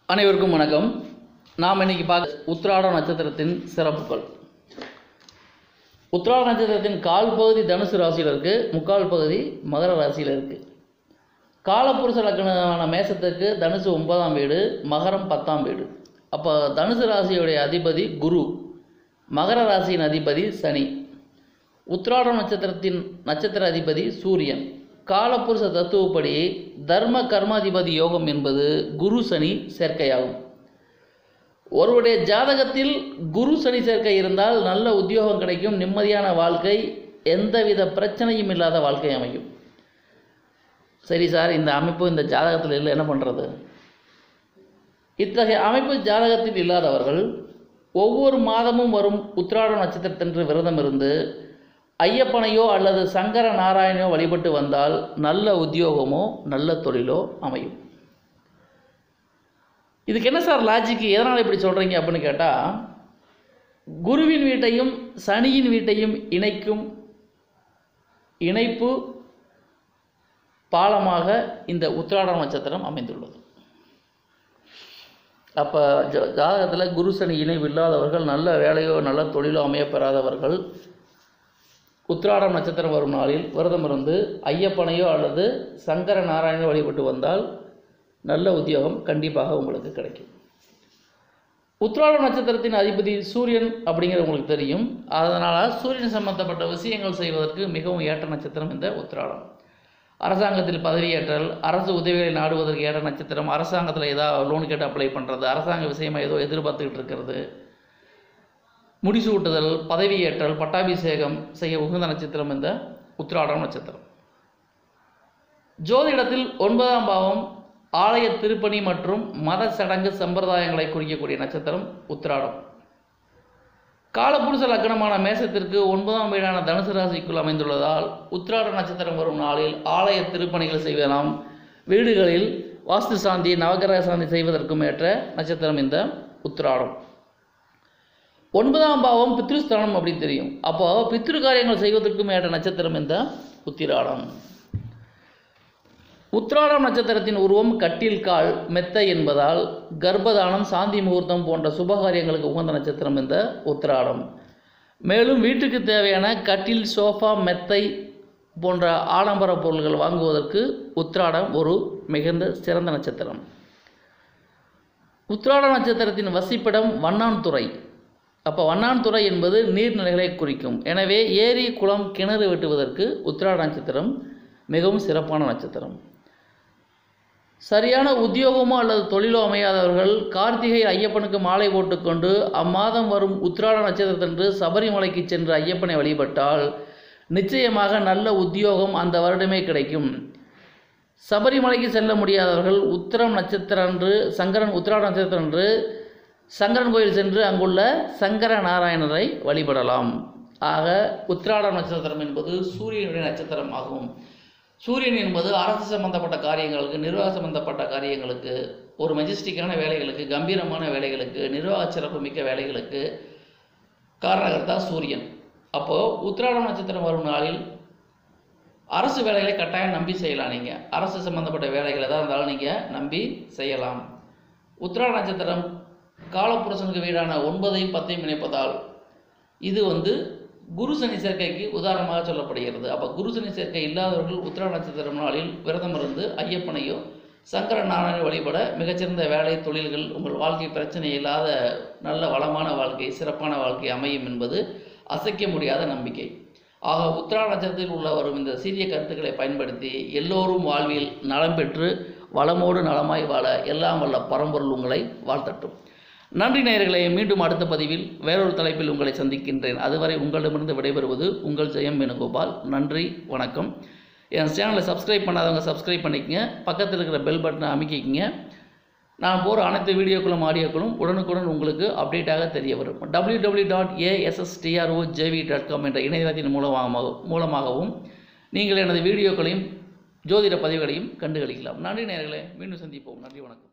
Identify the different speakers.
Speaker 1: அனைவருக்கும் வணக்கம் நாம் இன்னைக்கு பார்க்க உத்திராட நட்சத்திரத்தின் சிறப்புகள் உத்திராட நட்சத்திரத்தின் கால் பகுதி தனுசு ராசியில் இருக்குது முக்கால் பகுதி மகர ராசியில் இருக்குது காலப்புருஷ லக்னமான மேசத்துக்கு தனுசு ஒன்பதாம் வீடு மகரம் பத்தாம் வீடு அப்போ தனுசு ராசியுடைய அதிபதி குரு மகர ராசியின் அதிபதி சனி உத்திராடம் நட்சத்திரத்தின் நட்சத்திர அதிபதி சூரியன் காலப்புருஷ தத்துவப்படி தர்ம கர்மாதிபதி யோகம் என்பது குரு சனி சேர்க்கையாகும் ஒருவருடைய ஜாதகத்தில் குரு சனி சேர்க்கை இருந்தால் நல்ல உத்தியோகம் கிடைக்கும் நிம்மதியான வாழ்க்கை எந்தவித பிரச்சனையும் இல்லாத வாழ்க்கை அமையும் சரி சார் இந்த அமைப்பு இந்த ஜாதகத்தில் இல்லை என்ன பண்ணுறது இத்தகைய அமைப்பு ஜாதகத்தில் இல்லாதவர்கள் ஒவ்வொரு மாதமும் வரும் உத்திராட நட்சத்திரத்தன்று விரதம் இருந்து ஐயப்பனையோ அல்லது சங்கர நாராயணையோ வழிபட்டு வந்தால் நல்ல உத்தியோகமோ நல்ல தொழிலோ அமையும் இதுக்கு என்ன சார் லாஜிக்கு எதனால் இப்படி சொல்கிறீங்க அப்படின்னு கேட்டால் குருவின் வீட்டையும் சனியின் வீட்டையும் இணைக்கும் இணைப்பு பாலமாக இந்த உத்திராட நட்சத்திரம் அமைந்துள்ளது அப்போ ஜ ஜாதகத்தில் குரு சனி இணைவு இல்லாதவர்கள் நல்ல வேலையோ நல்ல தொழிலோ அமையப்பெறாதவர்கள் உத்திராடம் நட்சத்திரம் வரும் நாளில் விரதம் இருந்து ஐயப்பனையோ அல்லது சங்கர நாராயண வழிபட்டு வந்தால் நல்ல உத்தியோகம் கண்டிப்பாக உங்களுக்கு கிடைக்கும் உத்திராட நட்சத்திரத்தின் அதிபதி சூரியன் அப்படிங்கிற உங்களுக்கு தெரியும் அதனால் சூரியன் சம்பந்தப்பட்ட விஷயங்கள் செய்வதற்கு மிகவும் ஏற்ற நட்சத்திரம் இந்த உத்திராடம் அரசாங்கத்தில் பதவியேற்றல் அரசு உதவிகளை நாடுவதற்கு ஏற்ற நட்சத்திரம் அரசாங்கத்தில் ஏதாவது லோன் கேட்டு அப்ளை பண்ணுறது அரசாங்க விஷயமாக ஏதோ எதிர்பார்த்துக்கிட்டு இருக்கிறது முடிசூட்டுதல் பதவியேற்றல் பட்டாபிஷேகம் செய்ய உகந்த நட்சத்திரம் இந்த உத்திராடம் நட்சத்திரம் ஜோதிடத்தில் ஒன்பதாம் பாவம் ஆலய திருப்பணி மற்றும் மத சடங்கு சம்பிரதாயங்களை குறிக்கக்கூடிய நட்சத்திரம் உத்திராடம் காலப்புருஷ லக்னமான மேசத்திற்கு ஒன்பதாம் வீடான தனுசு ராசிக்குள் அமைந்துள்ளதால் உத்திராட நட்சத்திரம் வரும் நாளில் ஆலய திருப்பணிகள் செய்வதாம் வீடுகளில் வாஸ்து சாந்தி நவகிரக சாந்தி செய்வதற்கும் ஏற்ற நட்சத்திரம் இந்த உத்திராடம் ஒன்பதாம் பாவம் பித்ருஸ்தானம் அப்படின்னு தெரியும் அப்போ பித்ரு காரியங்கள் செய்வதற்கும் ஏற்ற நட்சத்திரம் இந்த உத்திராடம் உத்திராடம் நட்சத்திரத்தின் உருவம் கட்டில் கால் மெத்தை என்பதால் கர்ப்பதானம் சாந்தி முகூர்த்தம் போன்ற சுபகாரியங்களுக்கு உகந்த நட்சத்திரம் இந்த உத்திராடம் மேலும் வீட்டுக்கு தேவையான கட்டில் சோஃபா மெத்தை போன்ற ஆடம்பர பொருள்கள் வாங்குவதற்கு உத்திராடம் ஒரு மிகுந்த சிறந்த நட்சத்திரம் உத்திராட நட்சத்திரத்தின் வசிப்பிடம் வண்ணான்துறை அப்போ வண்ணான்துறை என்பது நீர்நிலைகளை குறிக்கும் எனவே ஏரி குளம் கிணறு வெட்டுவதற்கு உத்திராட நட்சத்திரம் மிகவும் சிறப்பான நட்சத்திரம் சரியான உத்தியோகமோ அல்லது தொழிலோ அமையாதவர்கள் கார்த்திகை ஐயப்பனுக்கு மாலை போட்டுக்கொண்டு அம்மாதம் வரும் உத்திராட நட்சத்திரத்தன்று சபரிமலைக்கு சென்று ஐயப்பனை வழிபட்டால் நிச்சயமாக நல்ல உத்தியோகம் அந்த வருடமே கிடைக்கும் சபரிமலைக்கு செல்ல முடியாதவர்கள் உத்திரம் நட்சத்திரம் அன்று சங்கரன் உத்திராட நட்சத்திரம் அன்று சங்கரன் கோயில் சென்று அங்குள்ள சங்கர நாராயணரை வழிபடலாம் ஆக உத்திராட நட்சத்திரம் என்பது சூரியனுடைய நட்சத்திரம் ஆகும் சூரியன் என்பது அரசு சம்பந்தப்பட்ட காரியங்களுக்கு நிர்வாக சம்பந்தப்பட்ட காரியங்களுக்கு ஒரு மெஜஸ்டிக்கான வேலைகளுக்கு கம்பீரமான வேலைகளுக்கு நிர்வாக சிறப்பு மிக்க வேலைகளுக்கு காரணகர்த்தா சூரியன் அப்போது உத்திராடம் நட்சத்திரம் வரும் நாளில் அரசு வேலைகளை கட்டாயம் நம்பி செய்யலாம் நீங்கள் அரசு சம்பந்தப்பட்ட வேலைகள் எதாக இருந்தாலும் நீங்கள் நம்பி செய்யலாம் உத்திராட நட்சத்திரம் காலப்புருஷனுக்கு வீடான ஒன்பதையும் பத்தையும் இணைப்பதால் இது வந்து குரு சனி சேர்க்கைக்கு உதாரணமாக சொல்லப்படுகிறது அப்போ குரு சனி சேர்க்கை இல்லாதவர்கள் உத்திராட நட்சத்திரம் நாளில் விரதம் இருந்து ஐயப்பனையோ சங்கர நாராயண வழிபட மிகச்சிறந்த வேலை தொழில்கள் உங்கள் வாழ்க்கை பிரச்சனை இல்லாத நல்ல வளமான வாழ்க்கை சிறப்பான வாழ்க்கை அமையும் என்பது அசைக்க முடியாத நம்பிக்கை ஆக உத்திராட நட்சத்திரத்தில் உள்ள வரும் இந்த சிறிய கருத்துக்களை பயன்படுத்தி எல்லோரும் வாழ்வில் நலம் பெற்று வளமோடு நலமாய் வாழ எல்லாம் வல்ல பரம்பொருள் உங்களை வாழ்த்தட்டும் நன்றி நேயர்களே மீண்டும் அடுத்த பதிவில் வேறொரு தலைப்பில் உங்களை சந்திக்கின்றேன் அதுவரை உங்களிடமிருந்து விடைபெறுவது உங்கள் ஜெயம் வேணுகோபால் நன்றி வணக்கம் என் சேனலை சப்ஸ்கிரைப் பண்ணாதவங்க சப்ஸ்கிரைப் பண்ணிக்கங்க பக்கத்தில் இருக்கிற பெல் பட்டனை அமைக்கிங்க நான் போகிற அனைத்து வீடியோக்களும் ஆடியோக்களும் உடனுக்குடன் உங்களுக்கு அப்டேட்டாக தெரிய வரும் W W dot A S S T R O J V dot com என்ற இணையதளத்தின் மூலமாக மூலமாகவும் நீங்கள் எனது வீடியோக்களையும் ஜோதிட பதிவுகளையும் கண்டுகளிக்கலாம் நன்றி நேயர்களே மீண்டும் சந்திப்போம் நன்றி வணக்கம்